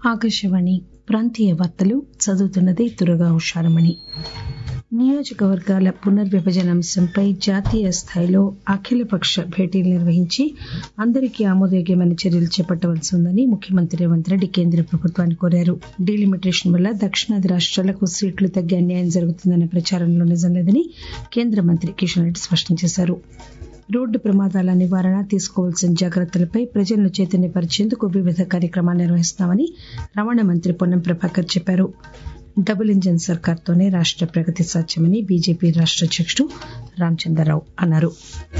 ఆకాశవాణి ప్రాంతీయ వార్తలు చదువుతున్నది దుర్గా ఉషారమణి నియోజకవర్గాల పునర్విభజన అంశంపై జాతీయ స్థాయిలో అఖిలపక్ష భేటీలు నిర్వహించి అందరికీ ఆమోదయోగ్యమైన చర్యలు చేపట్టవలసి ఉందని ముఖ్యమంత్రి రేవంత్ రెడ్డి కేంద్ర ప్రభుత్వాన్ని కోరారు డీలిమిటేషన్ వల్ల దక్షిణాది రాష్టాలకు సీట్లు తగ్గే అన్యాయం జరుగుతుందనే ప్రచారంలో నిజం లేదని కేంద్ర మంత్రి కిషన్ రెడ్డి స్పష్టం చేశారు రోడ్డు ప్రమాదాల నివారణ తీసుకోవాల్సిన జాగ్రత్తలపై ప్రజలను చైతన్యపరిచేందుకు వివిధ కార్యక్రమాలు నిర్వహిస్తామని రవాణా మంత్రి పొన్నం ప్రభాకర్ చెప్పారు డబుల్ ఇంజన్ సర్కార్తోనే రాష్ట ప్రగతి సాధ్యమని బీజేపీ రాష్ట అధ్యకుడు రామచంద్రరావు అన్నారు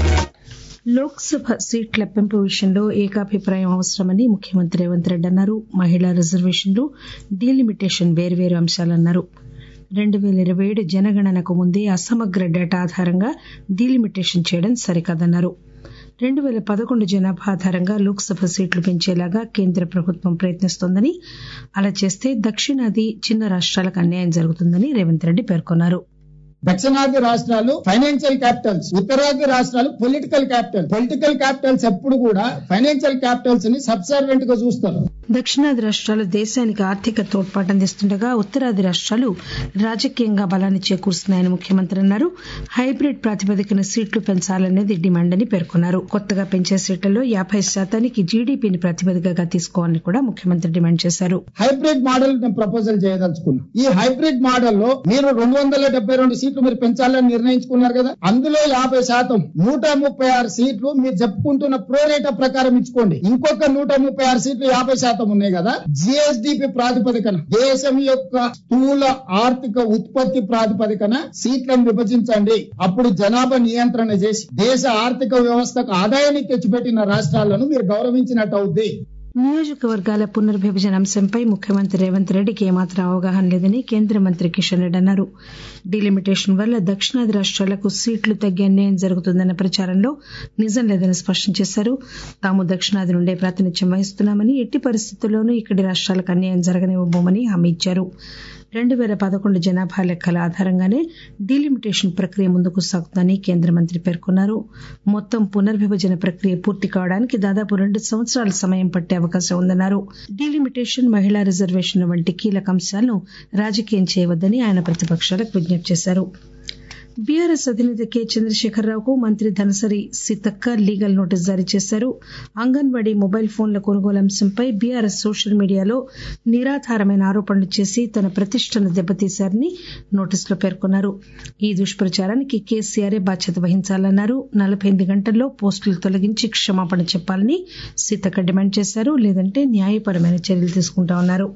లోక్ సభ సీట్ల పెంపు విషయంలో ఏకాభిప్రాయం అవసరమని ముఖ్యమంత్రి రేవంత్ రెడ్డి అన్నారు మహిళా రిజర్వేషన్లు డీలిమిటేషన్ వేర్వేరు అంశాలన్నారు రెండు పేల ఇరవై ఏడు జనగణనకు ముందే అసమగ్ర డేటా ఆధారంగా డీలిమిటేషన్ చేయడం సరికాదన్నారు రెండు పేల పదకొండు జనాభా ఆధారంగా లోక్ సభ సీట్లు పెంచేలాగా కేంద్ర ప్రభుత్వం ప్రయత్నిస్తోందని అలా చేస్తే దక్షిణాది చిన్న రాష్టాలకు అన్యాయం జరుగుతుందని రేవంత్ రెడ్డి పేర్కొన్నారు దక్షిణాది రాష్ట్రాలు ఫైనాన్షియల్ క్యాపిటల్స్ ఉత్తరాది రాష్ట్రాలు పొలిటికల్ క్యాపిటల్ పొలిటికల్ క్యాపిటల్స్ ఎప్పుడు కూడా ఫైనాన్షియల్ క్యాపిటల్స్ ని సబ్సర్వెంట్ గా చూస్తారు దక్షిణాది రాష్ట్రాలు దేశానికి ఆర్థిక తోడ్పాటు అందిస్తుండగా ఉత్తరాది రాష్ట్రాలు రాజకీయంగా బలాన్ని చేకూరుస్తున్నాయని ముఖ్యమంత్రి అన్నారు హైబ్రిడ్ ప్రాతిపదికన సీట్లు పెంచాలనేది డిమాండ్ అని పేర్కొన్నారు కొత్తగా పెంచే సీట్లలో యాభై శాతానికి జీడీపీని ప్రాతిపదికగా తీసుకోవాలని కూడా ముఖ్యమంత్రి డిమాండ్ చేశారు హైబ్రిడ్ మోడల్ ప్రపోజల్ చేయదలుచుకున్నాం ఈ హైబ్రిడ్ మోడల్ లో మీరు రెండు వందల డెబ్బై రెండు సీట్లు మీరు పెంచాలని నిర్ణయించుకున్నారు కదా అందులో యాభై శాతం నూట ముప్పై ఆరు సీట్లు మీరు చెప్పుకుంటున్న ప్రోరేట ప్రకారం ఇచ్చుకోండి ఇంకొక నూట ముప్పై ఆరు సీట్లు యాభై శాతం ఉన్నాయి కదా జిఎస్డిపి ప్రాతిపదికన దేశం యొక్క స్థూల ఆర్థిక ఉత్పత్తి ప్రాతిపదికన సీట్లను విభజించండి అప్పుడు జనాభా నియంత్రణ చేసి దేశ ఆర్థిక వ్యవస్థకు ఆదాయాన్ని తెచ్చిపెట్టిన రాష్ట్రాలను మీరు గౌరవించినట్టు అవుద్ది నియోజకవర్గాల పునర్విభజన అంశంపై ముఖ్యమంత్రి రేవంత్ రెడ్డికి ఏమాత్రం అవగాహన లేదని కేంద్ర మంత్రి కిషన్ రెడ్డి అన్నారు డీలిమిటేషన్ వల్ల దక్షిణాది రాష్ట్రాలకు సీట్లు తగ్గే అన్యాయం జరుగుతుందన్న ప్రచారంలో నిజం లేదని స్పష్టం చేశారు తాము దక్షిణాది నుండే ప్రాతినిధ్యం వహిస్తున్నామని ఎట్టి పరిస్థితుల్లోనూ ఇక్కడి రాష్ట్రాలకు అన్యాయం జరగనివ్వబోమని హామీ ఇచ్చారు రెండు పేల పదకొండు జనాభా లెక్కల ఆధారంగానే డీలిమిటేషన్ ప్రక్రియ ముందుకు సాగుతుందని కేంద్ర మంత్రి పేర్కొన్నారు మొత్తం పునర్విభజన ప్రక్రియ పూర్తి కావడానికి దాదాపు రెండు సంవత్సరాల సమయం పట్టే అవకాశం ఉందన్నారు డీలిమిటేషన్ మహిళా రిజర్వేషన్ వంటి కీలక అంశాలను రాజకీయం చేయవద్దని ఆయన ప్రతిపక్షాలకు విజ్ఞప్తి చేశారు బీఆర్ఎస్ అధినేత కె చంద్రశేఖరరావుకు మంత్రి ధనసరి సీతక్క లీగల్ నోటీస్ జారీ చేశారు అంగన్వాడీ మొబైల్ ఫోన్ల కొనుగోలు అంశంపై బీఆర్ఎస్ సోషల్ మీడియాలో నిరాధారమైన ఆరోపణలు చేసి తన ప్రతిష్టను దెబ్బతీశారని నోటీసులో పేర్కొన్నారు ఈ దుష్ప్రచారానికి కేసీఆరే బాధ్యత వహించాలన్నారు నలభై ఎనిమిది గంటల్లో పోస్టులు తొలగించి క్షమాపణ చెప్పాలని సీతక్క డిమాండ్ చేశారు లేదంటే న్యాయపరమైన చర్యలు తీసుకుంటామన్నారు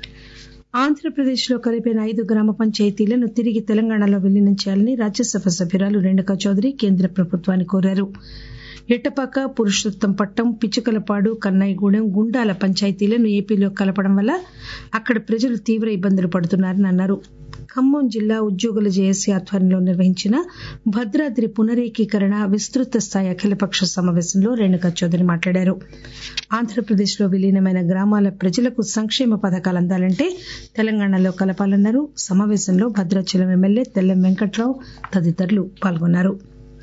ఆంధ్రప్రదేశ్లో కలిపిన ఐదు గ్రామ పంచాయతీలను తిరిగి తెలంగాణలో విలీనం చేయాలని రాజ్యసభ సభ్యురాలు రేణుకా చౌదరి కేంద్ర ప్రభుత్వాన్ని కోరారు ఎట్టపాక పురుషోత్తంపట్నం పిచ్చుకలపాడు కన్నయ్యగూడెం గుండాల పంచాయతీలను ఏపీలో కలపడం వల్ల అక్కడ ప్రజలు తీవ్ర ఇబ్బందులు పడుతున్నారని అన్నారు ఖమ్మం జిల్లా ఉద్యోగుల జేఏసీ ఆధ్వర్యంలో నిర్వహించిన భద్రాద్రి పునరేకీకరణ విస్తృత స్థాయి అఖిలపక్ష సమావేశంలో రేణుకా చౌదరి మాట్లాడారు ఆంధ్రప్రదేశ్లో విలీనమైన గ్రామాల ప్రజలకు సంక్షేమ పథకాలు అందాలంటే తెలంగాణలో కలపాలన్నారు సమావేశంలో భద్రాచలం ఎమ్మెల్యే తెల్లం వెంకట్రావు తదితరులు పాల్గొన్నారు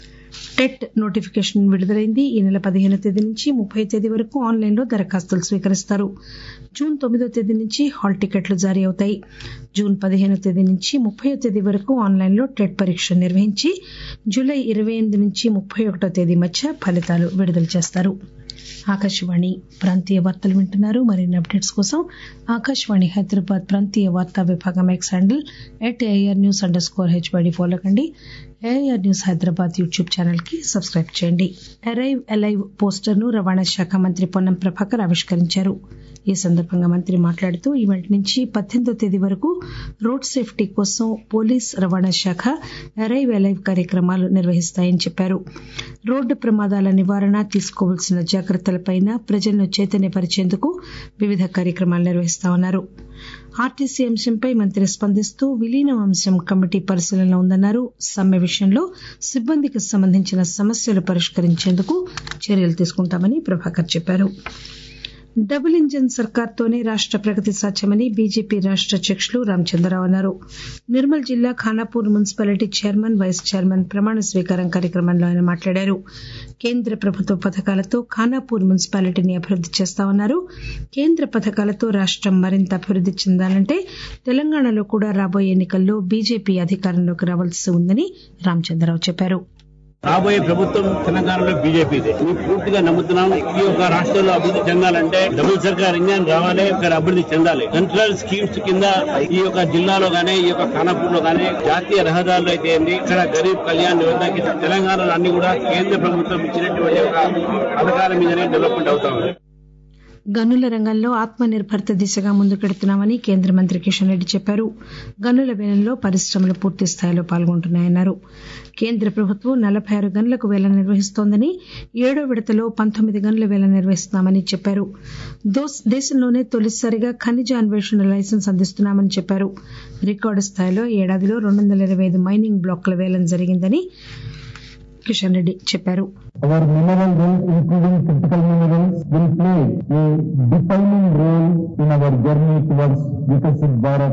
టెట్ నోటిఫికేషన్ విడుదలైంది ఈ నెల పదిహేను తేదీ నుంచి ముప్పై తేదీ వరకు ఆన్లైన్లో దరఖాస్తులు స్వీకరిస్తారు జూన్ తొమ్మిదో తేదీ నుంచి హాల్ టికెట్లు జారీ అవుతాయి జూన్ పదిహేను తేదీ నుంచి ముప్పై తేదీ వరకు ఆన్లైన్లో టెట్ పరీక్ష నిర్వహించి జూలై ఇరవై ఎనిమిది నుంచి ముప్పై ఒకటో తేదీ మధ్య ఫలితాలు విడుదల చేస్తారు ఆకాశవాణి ప్రాంతీయ వార్తలు వింటున్నారు మరిన్ని అప్డేట్స్ కోసం ఆకాశవాణి హైదరాబాద్ ప్రాంతీయ వార్తా విభాగం X handle at air news underscore హెచ్బడి ఫాలో కండి air news Hyderabad YouTube channel కి సబ్స్క్రైబ్ చేయండి అరైవ్ అలైవ్ పోస్టర్ ను రవాణా శాఖ మంత్రి పొన్నం ప్రభాకర్ ఆవిష్కరించారు ఈ సందర్భంగా మంత్రి మాట్లాడుతూ ఇవాటి నుంచి పద్దెనిమిదో తేదీ వరకు రోడ్ సేఫ్టీ కోసం పోలీస్ రవాణా శాఖ అరైవ్ అలైవ్ కార్యక్రమాలు నిర్వహిస్తాయని చెప్పారు రోడ్డు ప్రమాదాల నివారణ తీసుకోవాల్సిన జాగ్రత్తలపై ప్రజలను చైతన్యపరిచేందుకు వివిధ కార్యక్రమాలు నిర్వహిస్తామన్నారు ఆర్టీసీ అంశంపై మంత్రి స్పందిస్తూ విలీనం అంశం కమిటీ పరిశీలనలో ఉందన్నారు సమ్మె విషయంలో సిబ్బందికి సంబంధించిన సమస్యలు పరిష్కరించేందుకు చర్యలు తీసుకుంటామని ప్రభాకర్ చెప్పారు డబుల్ ఇంజన్ సర్కార్తోనే రాష్ట ప్రగతి సాధ్యమని బీజేపీ రాష్ట అధ్యకులు రామచంద్రరావు అన్నారు నిర్మల్ జిల్లా Khanapur municipality chairman vice chairman ప్రమాణ స్వీకారం కార్యక్రమంలో ఆయన మాట్లాడారు కేంద్ర ప్రభుత్వ పథకాలతో ఖానాపూర్ మున్సిపాలిటీని అభివృద్ది చేస్తామన్నారు కేంద్ర పథకాలతో రాష్టం మరింత అభివృద్ది చెందాలంటే తెలంగాణలో కూడా రాబోయే ఎన్నికల్లో బీజేపీ అధికారంలోకి రావాల్సి ఉందని రామచంద్రరావు చెప్పారు రాబోయే ప్రభుత్వం తెలంగాణలో బీజేపీదే మేము పూర్తిగా నమ్ముతున్నాం ఈ యొక్క రాష్ట్రంలో అభివృద్ధి చెందాలంటే డబుల్ సర్కార్ ఇంజన్ రావాలి ఇక్కడ అభివృద్ధి చెందాలి సెంట్రల్ స్కీమ్స్ కింద ఈ యొక్క జిల్లాలో గానీ ఈ యొక్క ఖానాపూర్ లో గానీ జాతీయ రహదారులు అయితే ఏంది ఇక్కడ గరీబ్ కళ్యాణ్ యోజన కింద తెలంగాణలో అన్ని కూడా కేంద్ర ప్రభుత్వం ఇచ్చినటువంటి ఒక పథకాల మీదనే డెవలప్మెంట్ అవుతా ఉంది గనుల రంగంలో ఆత్మ నిర్భరత దిశగా ముందుకెడుతున్నామని కేంద్ర మంత్రి కిషన్ రెడ్డి చెప్పారు గనుల వేలంలో పరిశ్రమలు పూర్తి స్థాయిలో పాల్గొంటున్నాయన్నారు కేంద్ర ప్రభుత్వం నలభై ఆరు గనులకు వేల నిర్వహిస్తోందని ఏడో విడతలో పంతొమ్మిది గనుల వేల నిర్వహిస్తున్నామని చెప్పారు దేశంలోనే తొలిసారిగా ఖనిజ అన్వేషణ లైసెన్స్ అందిస్తున్నామని చెప్పారు రికార్డు స్థాయిలో ఏడాదిలో రెండు వందల ఇరవై ఐదు మైనింగ్ బ్లాకుల వేలం జరిగిందని కిషన్ రెడ్డి చెప్పారు Our mineral wealth, including critical minerals, will play a defining role in our journey towards Vikasit Bharat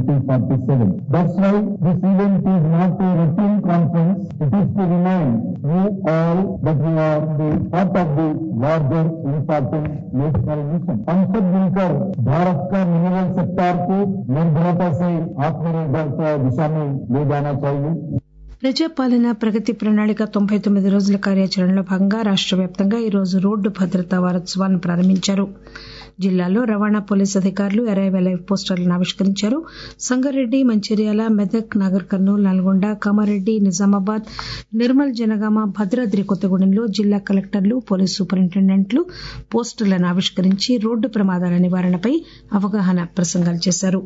2047. That's why this event is not a routine conference. It is to remind you all that we are the part of the larger important national mission. संसद मिलकर भारत का mineral sector को निर्भरता से आत्मनिर्भरता दिशा में ले जाना चाहिए ప్రజాపాలన ప్రగతి ప్రణాళిక తొంభై తొమ్మిది రోజుల కార్యాచరణలో భాగంగా రాష్ట వ్యాప్తంగా ఈరోజు రోడ్డు భద్రతా వారోత్సవాలను ప్రారంభించారు జిల్లాలో రవాణా పోలీసు అధికారులు అరైవల్ లైవ్ పోస్టర్లను ఆవిష్కరించారు సంగారెడ్డి మంచిర్యాల మెదక్ నాగర్ కర్నూలు నల్గొండ కామారెడ్డి నిజామాబాద్ నిర్మల్ జనగామ భద్రాద్రి కొత్తగూడెంలో జిల్లా కలెక్టర్లు పోలీసు సూపరింటెండెంట్లు పోస్టర్లను ఆవిష్కరించి రోడ్డు ప్రమాదాల నివారణపై అవగాహన ప్రసంగాలు చేశారు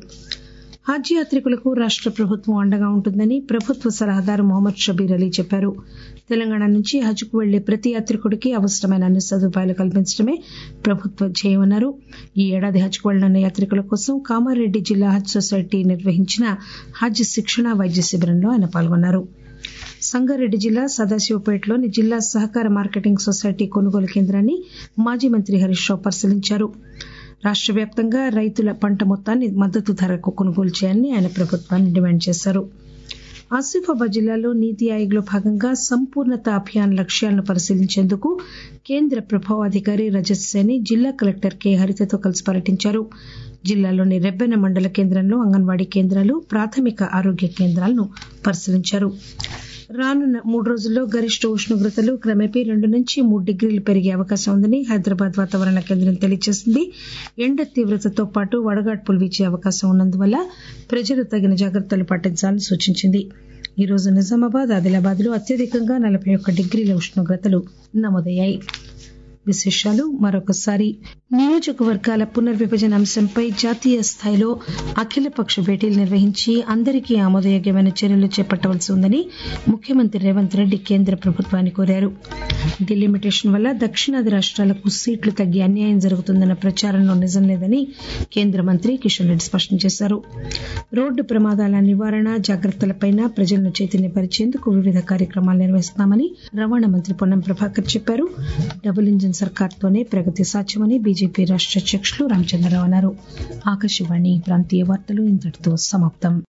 హజ్ యాత్రికులకు రాష్ట ప్రభుత్వం అండగా ఉంటుందని ప్రభుత్వ సలహాదారు మొహమ్మద్ షబీర్ అలీ చెప్పారు తెలంగాణ నుంచి హజ్ కు వెళ్లే ప్రతి యాత్రికుడికి అవసరమైన అన్ని సదుపాయాలు కల్పించడమే ప్రభుత్వ ధ్యేయమన్నారు ఈ ఏడాది హజ్ కు వెళ్లనున్న యాత్రికుల కోసం కామారెడ్డి జిల్లా హజ్ సొసైటీ నిర్వహించిన హజ్ శిక్షణ వైద్య శిబిరంలో ఆయన పాల్గొన్నారు సంగారెడ్డి జిల్లా సదాశివపేటలోని జిల్లా సహకార మార్కెటింగ్ సొసైటీ కొనుగోలు కేంద్రాన్ని మాజీ మంత్రి హరీష్ రావు పరిశీలించారు రాష్ట వ్యాప్తంగా రైతుల పంట మొత్తాన్ని మద్దతు ధరకు కొనుగోలు చేయాలని ఆయన ప్రభుత్వాన్ని డిమాండ్ చేశారు ఆసిఫాబాద్ జిల్లాలో నీతి ఆయోగ్ లో భాగంగా సంపూర్ణత అభియాన్ లక్ష్యాలను పరిశీలించేందుకు కేంద్ర ప్రభావాధికారి రజత్ సేని జిల్లా కలెక్టర్ కె హరితతో కలిసి పర్యటించారు జిల్లాలోని రెబ్బెన మండల కేంద్రంలో అంగన్వాడీ కేంద్రాలు ప్రాథమిక ఆరోగ్య కేంద్రాలను పరిశీలించారు రానున్న మూడు రోజుల్లో గరిష్ట ఉష్ణోగ్రతలు క్రమేపీ రెండు నుంచి మూడు డిగ్రీలు పెరిగే అవకాశం ఉందని హైదరాబాద్ వాతావరణ కేంద్రం తెలియజేసింది ఎండ తీవ్రతతో పాటు వడగాడ్పులు వీచే అవకాశం ఉన్నందువల్ల ప్రజలు తగిన జాగ్రత్తలు పాటించాలని సూచించింది ఈ రోజు నిజామాబాద్ ఆదిలాబాద్ లో అత్యధికంగా నలభై ఒక్క డిగ్రీల ఉష్ణోగ్రతలు నమోదయ్యాయి విశేషాలు మరొకసారి నియోజకవర్గాల పునర్విభజన అంశంపై జాతీయ స్థాయిలో అఖిలపక్ష భేటీలు నిర్వహించి అందరికీ ఆమోదయోగ్యమైన చర్యలు చేపట్టవలసి ఉందని ముఖ్యమంత్రి రేవంత్ రెడ్డి కేంద్ర ప్రభుత్వాన్ని కోరారు డిలిమిటేషన్ వల్ల దక్షిణాది రాష్ట్రాలకు సీట్లు తగ్గి అన్యాయం జరుగుతుందన్న ప్రచారంలో నిజం లేదని కేంద్ర మంత్రి కిషన్ రెడ్డి స్పష్టం చేశారు రోడ్డు ప్రమాదాల నివారణ జాగ్రత్తలపై ప్రజలను చైతన్యపరిచేందుకు వివిధ కార్యక్రమాలు నిర్వహిస్తున్నామని రవాణా మంత్రి పొన్నం ప్రభాకర్ చెప్పారు డబుల్ ఇంజిన్ సర్కార్తోనే ప్రగతి సాధ్యమని బీజేపీ రాష్ట అధ్యకులు రామచంద్రరావు అన్నారు ఆకాశవాణి ప్రాంతీయ వార్తలు ఇంతటితో సమాప్తం